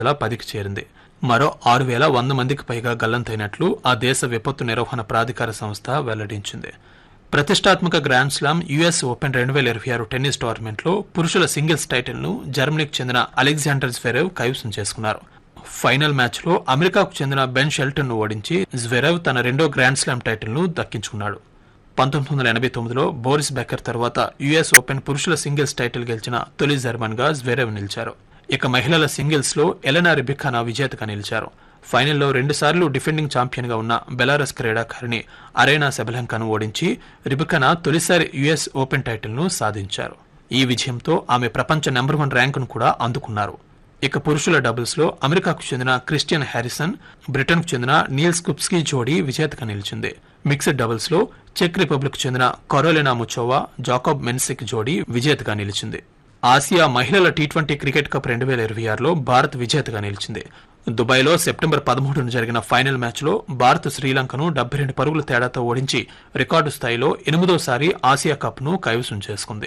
వేల పదికి చేరింది మరో ఆరు వేల వంద మందికి పైగా గల్లంతైనట్లు ఆ దేశ విపత్తు నిర్వహణ ప్రాధికార సంస్థ వెల్లడించింది ప్రతిష్టాత్మక గ్రాండ్ స్లామ్ యుఎస్ ఓపెన్ రెండు వేల ఇరవై ఆరు టెన్నిస్ టోర్నమెంట్లో పురుషుల సింగిల్స్ టైటిల్ను జర్మనీకి చెందిన అలెగ్జాండర్ స్వెరెవ్ కైవసం చేసుకున్నారు ఫైనల్ మ్యాచ్లో అమెరికాకు చెందిన బెన్ షెల్టన్ను ఓడించి జ్వెరెవ్ తన రెండో గ్రాండ్ స్లామ్ టైటిల్ను దక్కించుకున్నాడు పంతొమ్మిది వందల ఎనభై తొమ్మిదిలో బోరిస్ బెక్కర్ తర్వాత యుఎస్ ఓపెన్ పురుషుల సింగిల్స్ టైటిల్ గెలిచిన తొలి జర్మన్ గా జ్వెరెవ్ నిలిచారు ఇక మహిళల సింగిల్స్ లో ఎలెనా రిబిఖానా విజేతగా నిలిచారు ఫైనల్లో రెండుసార్లు డిఫెండింగ్ ఛాంపియన్ గా ఉన్న బెలారస్ క్రీడాకారిణి అరేనా సెబలంకను ఓడించి రిబిఖానా తొలిసారి యుఎస్ ఓపెన్ టైటిల్ ను సాధించారు ఈ విజయంతో ఆమె ప్రపంచ నెంబర్ వన్ ర్యాంకును కూడా అందుకున్నారు ఇక పురుషుల డబుల్స్ లో అమెరికాకు చెందిన క్రిస్టియన్ హ్యారిసన్ బ్రిటన్ కు చెందిన నీల్స్ కుప్స్కీ జోడీ విజేతగా నిలిచింది మిక్స్డ్ డబుల్స్ లో చెక్ రిపబ్లిక్ చెందిన కరోలినా ముచోవా జాకబ్ మెన్సిక్ జోడీ విజేతగా నిలిచింది ఆసియా మహిళల టీ ట్వంటీ క్రికెట్ కప్ రెండు వేల ఇరవై ఆరులో భారత్ విజేతగా నిలిచింది దుబాయ్లో సెప్టెంబర్ పదమూడున జరిగిన ఫైనల్ మ్యాచ్లో భారత్ శ్రీలంకను డెబ్బై రెండు పరుగుల తేడాతో ఓడించి రికార్డు స్థాయిలో ఎనిమిదోసారి ఆసియా కప్ను కైవసం చేసుకుంది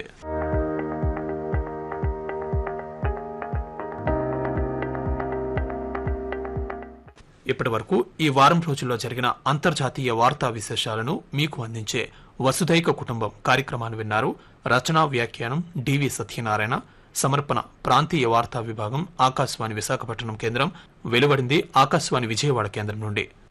ఇప్పటి వరకు ఈ వారం రోజుల్లో జరిగిన అంతర్జాతీయ వార్తా విశేషాలను మీకు అందించే వసుధైక కుటుంబం కార్యక్రమాన్ని విన్నారు రచనా వ్యాఖ్యానం డివి సత్యనారాయణ సమర్పణ ప్రాంతీయ వార్తా విభాగం ఆకాశవాణి విశాఖపట్నం కేంద్రం వెలువడింది ఆకాశవాణి విజయవాడ కేంద్రం నుండి